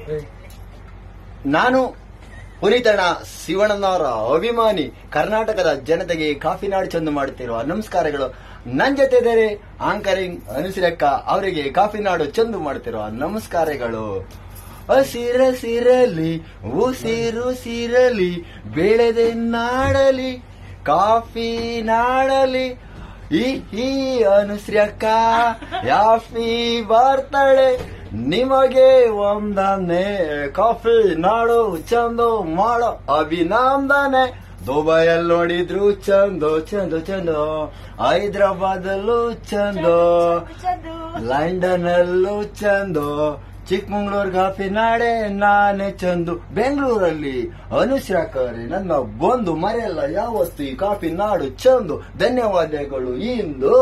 ನಾನು ಪುನೀತಣ್ಣ ಶಿವಣ್ಣನವರ ಅಭಿಮಾನಿ ಕರ್ನಾಟಕದ ಜನತೆಗೆ ಕಾಫಿ ನಾಡು ಚಂದು ಮಾಡುತ್ತಿರುವ ನಮಸ್ಕಾರಗಳು ನನ್ ಜೊತೆ ಇದ್ದಾರೆ ಆಂಕರಿಂಗ್ ಅನುಸಿರಕ್ಕ ಅವರಿಗೆ ಕಾಫಿ ನಾಡು ಚಂದು ಮಾಡುತ್ತಿರುವ ನಮಸ್ಕಾರಗಳು ಹಸಿರಸಿರಲಿ ಉಸಿರು ಸಿರಲಿ ಬೆಳೆದೆ ನಾಡಲಿ ಕಾಫಿ ನಾಡಲಿ ಈ ಈ ಅನುಶ್ರೀಯಕ್ಕ ಯಾಫಿ ಬರ್ತಾಳೆ ನಿಮಗೆ ಒಂದನೆ ಕಾಫಿ ನಾಡು ಚಂದು ಮಾಡೋ ಅಭಿನಂದನೆ ದುಬೈಯಲ್ಲಿ ನೋಡಿದ್ರು ಚಂದು ಚಂದು ಚಂದು ಹೈದ್ರಾಬಾದಲ್ಲೂ ಚಂದು ಲಂಡನ್ ಅಲ್ಲೂ ಚಂದು ಚಿಕ್ಕಮಂಗ್ಳೂರ್ ಕಾಫಿ ನಾಡೆ ನಾನೇ ಚಂದು ಬೆಂಗಳೂರಲ್ಲಿ ಅನುಶ್ರಾಕರಿ ನನ್ನ ಬಂದು ಮರೆಯಲ್ಲ ಯಾವತ್ತು ಈ ಕಾಫಿ ನಾಡು ಚಂದು ಧನ್ಯವಾದಗಳು ಇಂದು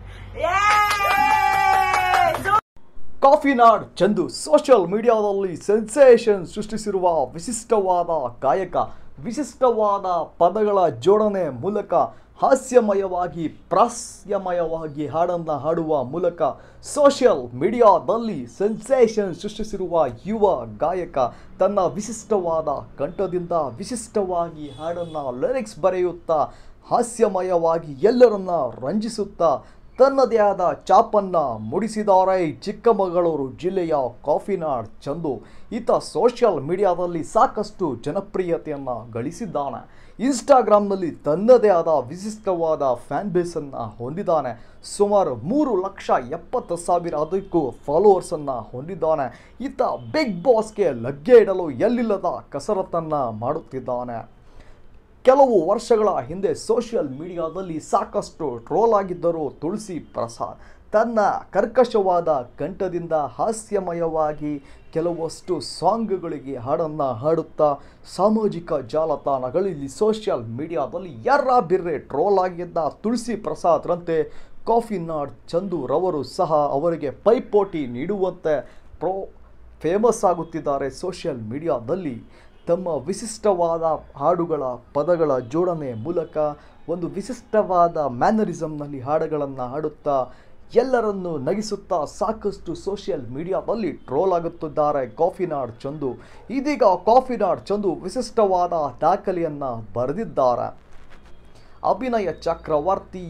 ಕಾಫಿ ನಾಡ್ ಚಂದು ಸೋಷಿಯಲ್ ಮೀಡಿಯಾದಲ್ಲಿ ಸೆನ್ಸೇಷನ್ ಸೃಷ್ಟಿಸಿರುವ ವಿಶಿಷ್ಟವಾದ ಗಾಯಕ ವಿಶಿಷ್ಟವಾದ ಪದಗಳ ಜೋಡಣೆ ಮೂಲಕ ಹಾಸ್ಯಮಯವಾಗಿ ಪ್ರಾಸ್ಯಮಯವಾಗಿ ಹಾಡನ್ನ ಹಾಡುವ ಮೂಲಕ ಸೋಷಿಯಲ್ ಮೀಡಿಯಾದಲ್ಲಿ ಸೆನ್ಸೇಷನ್ ಸೃಷ್ಟಿಸಿರುವ ಯುವ ಗಾಯಕ ತನ್ನ ವಿಶಿಷ್ಟವಾದ ಕಂಠದಿಂದ ವಿಶಿಷ್ಟವಾಗಿ ಹಾಡನ್ನ ಲಿರಿಕ್ಸ್ ಬರೆಯುತ್ತಾ ಹಾಸ್ಯಮಯವಾಗಿ ಎಲ್ಲರನ್ನ ರಂಜಿಸುತ್ತಾ ತನ್ನದೇ ಆದ ಚಾಪನ್ನ ಮೂಡಿಸಿದ್ದಾರೆ ಚಿಕ್ಕಮಗಳೂರು ಜಿಲ್ಲೆಯ ಕಾಫಿನಾಡ್ ಚಂದು ಈತ ಸೋಷಿಯಲ್ ಮೀಡಿಯಾದಲ್ಲಿ ಸಾಕಷ್ಟು ಜನಪ್ರಿಯತೆಯನ್ನು ಗಳಿಸಿದ್ದಾನೆ ಇನ್ಸ್ಟಾಗ್ರಾಮ್ನಲ್ಲಿ ತನ್ನದೇ ಆದ ವಿಶಿಷ್ಟವಾದ ಫ್ಯಾನ್ ಬೇಸನ್ನು ಹೊಂದಿದ್ದಾನೆ ಸುಮಾರು ಮೂರು ಲಕ್ಷ ಎಪ್ಪತ್ತು ಸಾವಿರ ಅದಕ್ಕೂ ಫಾಲೋವರ್ಸನ್ನು ಹೊಂದಿದ್ದಾನೆ ಈತ ಬಿಗ್ ಬಾಸ್ಗೆ ಲಗ್ಗೆ ಇಡಲು ಎಲ್ಲಿಲ್ಲದ ಕಸರತ್ತನ್ನು ಮಾಡುತ್ತಿದ್ದಾನೆ ಕೆಲವು ವರ್ಷಗಳ ಹಿಂದೆ ಸೋಷಿಯಲ್ ಮೀಡಿಯಾದಲ್ಲಿ ಸಾಕಷ್ಟು ಟ್ರೋಲ್ ಆಗಿದ್ದರು ತುಳಸಿ ಪ್ರಸಾದ್ ತನ್ನ ಕರ್ಕಶವಾದ ಕಂಠದಿಂದ ಹಾಸ್ಯಮಯವಾಗಿ ಕೆಲವಷ್ಟು ಸಾಂಗ್ಗಳಿಗೆ ಹಾಡನ್ನು ಹಾಡುತ್ತಾ ಸಾಮಾಜಿಕ ಜಾಲತಾಣಗಳಲ್ಲಿ ಸೋಷಿಯಲ್ ಮೀಡಿಯಾದಲ್ಲಿ ಎರ್ರ ಬಿರ್ರೆ ಟ್ರೋಲ್ ಆಗಿದ್ದ ತುಳಸಿ ಪ್ರಸಾದ್ರಂತೆ ಕಾಫಿ ನಾಡ್ ಚಂದು ರವರು ಸಹ ಅವರಿಗೆ ಪೈಪೋಟಿ ನೀಡುವಂತೆ ಪ್ರೋ ಫೇಮಸ್ ಆಗುತ್ತಿದ್ದಾರೆ ಸೋಷಿಯಲ್ ಮೀಡಿಯಾದಲ್ಲಿ ತಮ್ಮ ವಿಶಿಷ್ಟವಾದ ಹಾಡುಗಳ ಪದಗಳ ಜೋಡಣೆ ಮೂಲಕ ಒಂದು ವಿಶಿಷ್ಟವಾದ ಮ್ಯಾನರಿಸಮ್ನಲ್ಲಿ ಹಾಡುಗಳನ್ನು ಹಾಡುತ್ತಾ ಎಲ್ಲರನ್ನು ನಗಿಸುತ್ತಾ ಸಾಕಷ್ಟು ಸೋಷಿಯಲ್ ಮೀಡಿಯಾದಲ್ಲಿ ಟ್ರೋಲ್ ಆಗುತ್ತಿದ್ದಾರೆ ಕಾಫಿನಾಡ್ ಚಂದು ಇದೀಗ ಕಾಫಿನಾಡ್ ಚಂದು ವಿಶಿಷ್ಟವಾದ ದಾಖಲೆಯನ್ನು ಬರೆದಿದ್ದಾರೆ ಅಭಿನಯ ಚಕ್ರವರ್ತಿ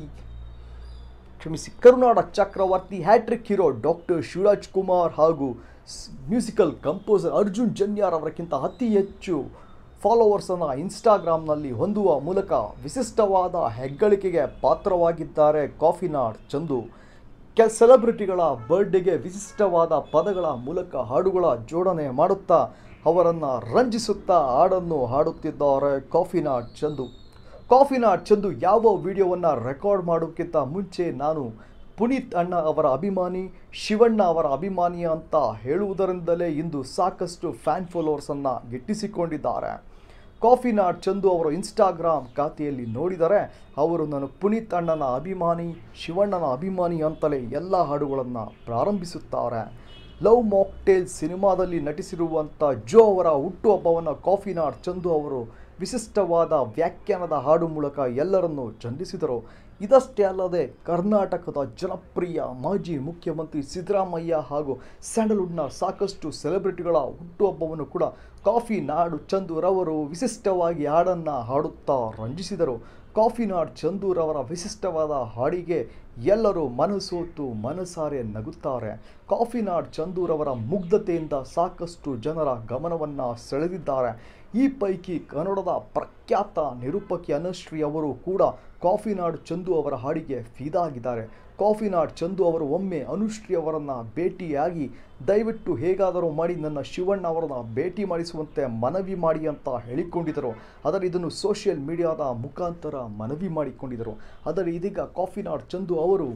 ಕ್ಷಮಿಸಿ ಕರುನಾಡ ಚಕ್ರವರ್ತಿ hattrick hero doctor Shivaraj Kumar ಹಾಗೂ ಮ್ಯೂಸಿಕಲ್ ಕಂಪೋಸರ್ ಅರ್ಜುನ್ ಜನ್ಯಾರ್ ಅವರಕ್ಕಿಂತ ಅತಿ ಹೆಚ್ಚು ಫಾಲೋವರ್ಸನ್ನು ಇನ್ಸ್ಟಾಗ್ರಾಮ್ನಲ್ಲಿ ಹೊಂದುವ ಮೂಲಕ ವಿಶಿಷ್ಟವಾದ ಹೆಗ್ಗಳಿಕೆಗೆ ಪಾತ್ರವಾಗಿದ್ದಾರೆ ಕಾಫಿನಾಡ್ ಚಂದು ಕೆ ಸೆಲೆಬ್ರಿಟಿಗಳ ಬರ್ಡೇಗೆ ವಿಶಿಷ್ಟವಾದ ಪದಗಳ ಮೂಲಕ ಹಾಡುಗಳ ಜೋಡಣೆ ಮಾಡುತ್ತಾ ಅವರನ್ನು ರಂಜಿಸುತ್ತಾ ಹಾಡನ್ನು ಹಾಡುತ್ತಿದ್ದಾರೆ ಕಾಫಿನಾಡ್ ಚಂದು ಕಾಫಿನಾಡ್ ಚಂದು ಯಾವ ವಿಡಿಯೋವನ್ನು ರೆಕಾರ್ಡ್ ಮಾಡೋಕ್ಕಿಂತ ಮುಂಚೆ ನಾನು ಪುನೀತ್ ಅಣ್ಣ ಅವರ ಅಭಿಮಾನಿ ಶಿವಣ್ಣ ಅವರ ಅಭಿಮಾನಿ ಅಂತ ಹೇಳುವುದರಿಂದಲೇ ಇಂದು ಸಾಕಷ್ಟು ಫ್ಯಾನ್ ಫಾಲೋವರ್ಸನ್ನು ಗಿಟ್ಟಿಸಿಕೊಂಡಿದ್ದಾರೆ ಕಾಫಿನಾಡ್ ಚಂದು ಅವರು ಇನ್ಸ್ಟಾಗ್ರಾಮ್ ಖಾತೆಯಲ್ಲಿ ನೋಡಿದರೆ ಅವರು ನಾನು ಪುನೀತ್ ಅಣ್ಣನ ಅಭಿಮಾನಿ ಶಿವಣ್ಣನ ಅಭಿಮಾನಿ ಅಂತಲೇ ಎಲ್ಲ ಹಾಡುಗಳನ್ನು ಪ್ರಾರಂಭಿಸುತ್ತಾರೆ ಲವ್ ಮಾಕ್ಟೇಲ್ ಸಿನಿಮಾದಲ್ಲಿ ನಟಿಸಿರುವಂಥ ಜೋ ಅವರ ಹುಟ್ಟುಹಬ್ಬವನ್ನು ಕಾಫಿನಾಡ್ ಚಂದು ಅವರು ವಿಶಿಷ್ಟವಾದ ವ್ಯಾಖ್ಯಾನದ ಹಾಡು ಮೂಲಕ ಎಲ್ಲರನ್ನೂ ಚಂದಿಸಿದರು ಇದಷ್ಟೇ ಅಲ್ಲದೆ ಕರ್ನಾಟಕದ ಜನಪ್ರಿಯ ಮಾಜಿ ಮುಖ್ಯಮಂತ್ರಿ ಸಿದ್ದರಾಮಯ್ಯ ಹಾಗೂ ಸ್ಯಾಂಡಲ್ವುಡ್ನ ಸಾಕಷ್ಟು ಸೆಲೆಬ್ರಿಟಿಗಳ ಹುಟ್ಟುಹಬ್ಬವನ್ನು ಕೂಡ ಕಾಫಿ ನಾಡು ಚಂದೂರವರು ವಿಶಿಷ್ಟವಾಗಿ ಹಾಡನ್ನು ಹಾಡುತ್ತಾ ರಂಜಿಸಿದರು ಕಾಫಿ ನಾಡ್ ಚಂದೂರವರ ವಿಶಿಷ್ಟವಾದ ಹಾಡಿಗೆ ಎಲ್ಲರೂ ಮನಸೋತು ಮನಸಾರೆ ನಗುತ್ತಾರೆ ಕಾಫಿ ನಾಡ್ ಚಂದೂರವರ ಮುಗ್ಧತೆಯಿಂದ ಸಾಕಷ್ಟು ಜನರ ಗಮನವನ್ನು ಸೆಳೆದಿದ್ದಾರೆ ಈ ಪೈಕಿ ಕನ್ನಡದ ಪ್ರಖ್ಯಾತ ನಿರೂಪಕಿ ಅನುಶ್ರೀ ಅವರು ಕೂಡ ಕಾಫಿನಾಡ್ ಚಂದು ಅವರ ಹಾಡಿಗೆ ಫಿದಾ ಆಗಿದ್ದಾರೆ ಕಾಫಿನಾಡ್ ಚಂದು ಅವರು ಒಮ್ಮೆ ಅನುಶ್ರೀ ಅವರನ್ನು ಭೇಟಿಯಾಗಿ ದಯವಿಟ್ಟು ಹೇಗಾದರೂ ಮಾಡಿ ನನ್ನ ಶಿವಣ್ಣ ಅವರನ್ನು ಭೇಟಿ ಮಾಡಿಸುವಂತೆ ಮನವಿ ಮಾಡಿ ಅಂತ ಹೇಳಿಕೊಂಡಿದ್ದರು ಆದರೆ ಇದನ್ನು ಸೋಷಿಯಲ್ ಮೀಡಿಯಾದ ಮುಖಾಂತರ ಮನವಿ ಮಾಡಿಕೊಂಡಿದ್ದರು ಆದರೆ ಇದೀಗ ಕಾಫಿನಾಡ್ ಚಂದು ಅವರು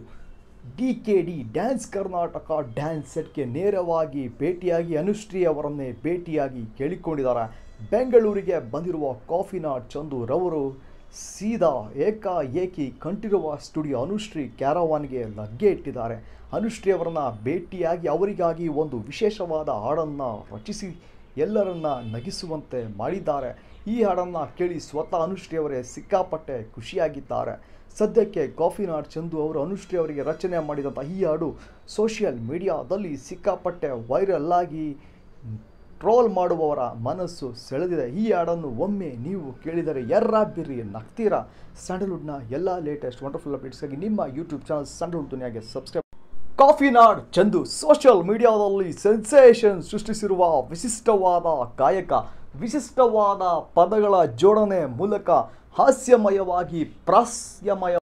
D K D dance Karnataka dance ಸೆಟ್ಗೆ ನೇರವಾಗಿ ಭೇಟಿಯಾಗಿ ಅನುಶ್ರೀ ಅವರನ್ನೇ ಭೇಟಿಯಾಗಿ ಕೇಳಿಕೊಂಡಿದ್ದಾರೆ ಬೆಂಗಳೂರಿಗೆ ಬಂದಿರುವ ಕಾಫಿನಾಡ್ ಚಂದು ರವರು ಸೀದಾ ಏಕಾಏಕಿ ಕಂಠಿರುವ ಸ್ಟುಡಿಯೋ ಅನುಶ್ರೀ ಕ್ಯಾರವಾನ್ಗೆ ಲಗ್ಗೆ ಇಟ್ಟಿದ್ದಾರೆ ಅನುಶ್ರೀ ಅವರನ್ನ ಭೇಟಿಯಾಗಿ ಅವರಿಗಾಗಿ ಒಂದು ವಿಶೇಷವಾದ ಹಾಡನ್ನು ರಚಿಸಿ ಎಲ್ಲರನ್ನ ನಗಿಸುವಂತೆ ಮಾಡಿದ್ದಾರೆ ಈ ಹಾಡನ್ನು ಕೇಳಿ ಸ್ವತಃ ಅನುಶ್ರೀ ಅವರೇ ಸಿಕ್ಕಾಪಟ್ಟೆ ಖುಷಿಯಾಗಿದ್ದಾರೆ ಸದ್ಯಕ್ಕೆ ಕಾಫಿನಾಡ್ ಚಂದು ಅವರು ಅನುಶ್ರೀ ಅವರಿಗೆ ರಚನೆ ಮಾಡಿದಂಥ ಈ ಹಾಡು ಸೋಷಿಯಲ್ ಮೀಡಿಯಾದಲ್ಲಿ ಸಿಕ್ಕಾಪಟ್ಟೆ ವೈರಲ್ ಆಗಿ ಟ್ರೋಲ್ ಮಾಡುವವರ ಮನಸ್ಸು ಸೆಳೆದಿದೆ ಈ ಹಾಡನ್ನು ಒಮ್ಮೆ ನೀವು ಕೇಳಿದರೆ ಎರ್ರಾಬಿರಿ ನಗ್ತೀರಾ ಸ್ಯಾಂಡಲ್ವುಡ್ನ ಎಲ್ಲ ಲೇಟೆಸ್ಟ್ ವಂಡರ್ಫುಲ್ ಅಪ್ಡೇಟ್ಸ್ಗಾಗಿ ನಿಮ್ಮ ಯೂಟ್ಯೂಬ್ ಚಾನಲ್ ಸ್ಯಾಂಡಲ್ವುಡ್ ದುನಿಯಾಗೆ subscribe coffee Nad Chandu social ಮೀಡಿಯಾದಲ್ಲಿ ಸೆನ್ಸೇಷನ್ ಸೃಷ್ಟಿಸಿರುವ ವಿಶಿಷ್ಟವಾದ ಗಾಯಕ ವಿಶಿಷ್ಟವಾದ ಪದಗಳ ಜೋಡಣೆ ಮೂಲಕ ಹಾಸ್ಯಮಯವಾಗಿ ಪ್ರಾಸ್ಯಮಯ